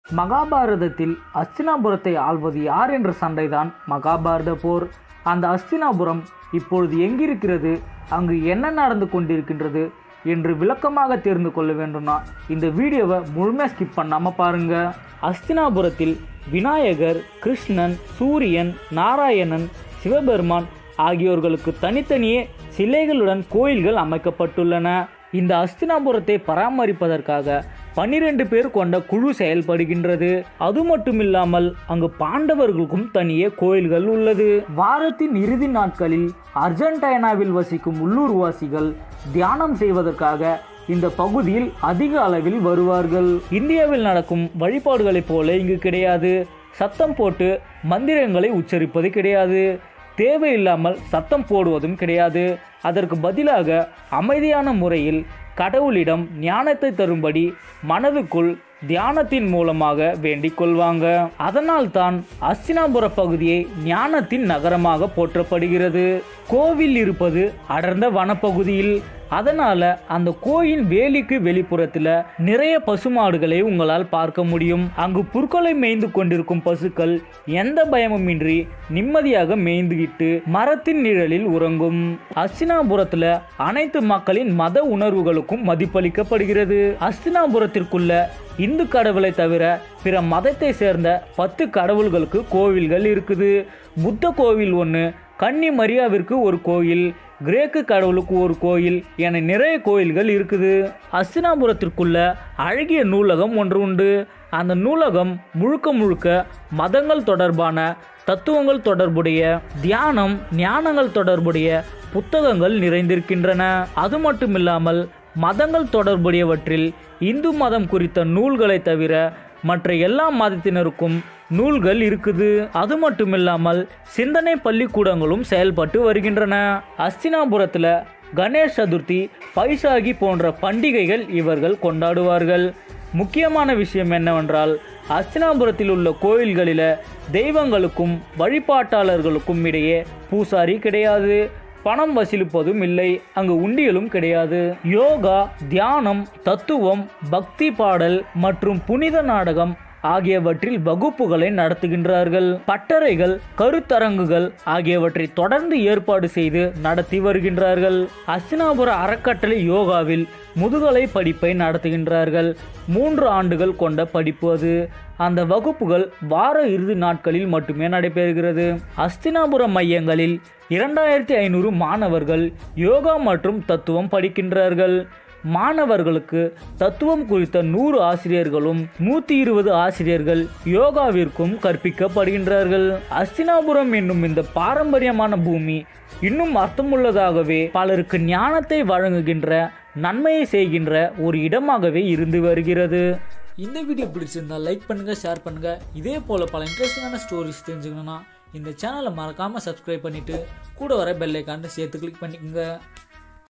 மகாபாரதத்தில் அஸ்தினாபுரத்தை ஆள்வது யார் என்ற சண்டைதான் மகாபாரத போர் அந்த அஸ்தினாபுரம் இப்பொழுது எங்கிருக்கிறது அங்கு என்ன நடந்து கொண்டிருக்கின்றது என்று விளக்கமாக தெரிந்து கொள்ள வேண்டும்னா இந்த வீடியோவை முழுமையாக ஸ்கிப் பண்ணாமல் பாருங்க அஸ்தினாபுரத்தில் விநாயகர் கிருஷ்ணன் சூரியன் நாராயணன் சிவபெருமான் ஆகியோர்களுக்கு தனித்தனியே சிலைகளுடன் கோயில்கள் அமைக்கப்பட்டுள்ளன இந்த அஸ்தினாபுரத்தை பராமரிப்பதற்காக பன்னிரண்டு பேர் கொண்ட குழு செயல்படுகின்றது அது மட்டுமில்லாமல் அங்கு பாண்டவர்களுக்கும் தனியே கோயில்கள் உள்ளது வாரத்தின் இறுதி நாட்களில் அர்ஜென்டைனாவில் வசிக்கும் உள்ளூர்வாசிகள் தியானம் செய்வதற்காக இந்த பகுதியில் அதிக அளவில் வருவார்கள் இந்தியாவில் நடக்கும் வழிபாடுகளைப் போல இங்கு கிடையாது சத்தம் போட்டு மந்திரங்களை உச்சரிப்பது கிடையாது தேவையில்லாமல் சத்தம் போடுவதும் கிடையாது அதற்கு பதிலாக அமைதியான முறையில் கடவுளிடம் ஞானத்தை தரும்படி மனதுக்குள் தியானத்தின் மூலமாக வேண்டிக் கொள்வாங்க அதனால் தான் அஸ்தினாபுர பகுதியை ஞானத்தின் நகரமாக போற்றப்படுகிறது கோவில் இருப்பது அடர்ந்த வனப்பகுதியில் அதனால அந்த கோயில் வேலிக்கு வெளிப்புறத்துல நிறைய பசுமாடுகளை உங்களால் பார்க்க முடியும் அங்கு புற்களை மேய்ந்து கொண்டிருக்கும் பசுக்கள் எந்த பயமுமின்றி நிம்மதியாக மேய்ந்துகிட்டு மரத்தின் நிழலில் உறங்கும் அஸ்தினாபுரத்துல அனைத்து மக்களின் மத உணர்வுகளுக்கும் மதிப்பளிக்கப்படுகிறது அஸ்தினாபுரத்திற்குள்ள இந்து கடவுளை தவிர பிற மதத்தை சேர்ந்த பத்து கடவுள்களுக்கு கோவில்கள் இருக்குது புத்த கோவில் ஒன்று கன்னி மரியாவிற்கு ஒரு கோயில் கிரேக்கு கடவுளுக்கு ஒரு கோயில் என நிறைய கோயில்கள் இருக்குது அஸ்தினாபுரத்திற்குள்ள அழகிய நூலகம் ஒன்று உண்டு அந்த நூலகம் முழுக்க முழுக்க மதங்கள் தொடர்பான தத்துவங்கள் தொடர்புடைய தியானம் ஞானங்கள் தொடர்புடைய புத்தகங்கள் நிறைந்திருக்கின்றன அது மட்டுமில்லாமல் மதங்கள் தொடர்புடையவற்றில் இந்து மதம் குறித்த நூல்களை தவிர மற்ற எல்லா மதத்தினருக்கும் நூல்கள் இருக்குது அது மட்டுமில்லாமல் சிந்தனை பள்ளிக்கூடங்களும் செயல்பட்டு வருகின்றன அஸ்தினாபுரத்தில் கணேஷ் சதுர்த்தி பைசாகி போன்ற பண்டிகைகள் இவர்கள் கொண்டாடுவார்கள் முக்கியமான விஷயம் என்னவென்றால் அஸ்தினாபுரத்தில் உள்ள கோயில்களில் தெய்வங்களுக்கும் வழிபாட்டாளர்களுக்கும் இடையே பூசாரி கிடையாது பணம் வசூலிப்பதும் இல்லை அங்கு உண்டியலும் கிடையாது யோகா தியானம் தத்துவம் பக்தி பாடல் மற்றும் புனித நாடகம் ஆகியவற்றில் வகுப்புகளை நடத்துகின்றார்கள் பட்டறைகள் கருத்தரங்குகள் ஆகியவற்றை தொடர்ந்து ஏற்பாடு செய்து நடத்தி வருகின்றார்கள் அஸ்தினாபுர அறக்கட்டளை யோகாவில் முதுகலை படிப்பை நடத்துகின்றார்கள் மூன்று ஆண்டுகள் கொண்ட படிப்பு அது அந்த வகுப்புகள் வார இறுதி நாட்களில் மட்டுமே நடைபெறுகிறது அஸ்தினாபுர மையங்களில் இரண்டாயிரத்தி ஐநூறு மாணவர்கள் யோகா மற்றும் தத்துவம் படிக்கின்றார்கள் மாணவர்களுக்கு தத்துவம் குறித்த நூறு ஆசிரியர்களும் நூற்றி இருபது ஆசிரியர்கள் யோகாவிற்கும் கற்பிக்கப்படுகின்றார்கள் அஸ்தினாபுரம் என்னும் இந்த பாரம்பரியமான பூமி இன்னும் அர்த்தமுள்ளதாகவே பலருக்கு ஞானத்தை வழங்குகின்ற நன்மையை செய்கின்ற ஒரு இடமாகவே இருந்து வருகிறது இந்த வீடியோ பிடிச்சிருந்தா லைக் பண்ணுங்க ஷேர் பண்ணுங்க இதே போல பல இன்ட்ரெஸ்டிங்கான ஸ்டோரிஸ் தெரிஞ்சுக்கணும்னா இந்த சேனலை மறக்காம சப்ஸ்கிரைப் பண்ணிட்டு கூட வர பெல் ஐக்கான சேர்த்து கிளிக் பண்ணிக்கோங்க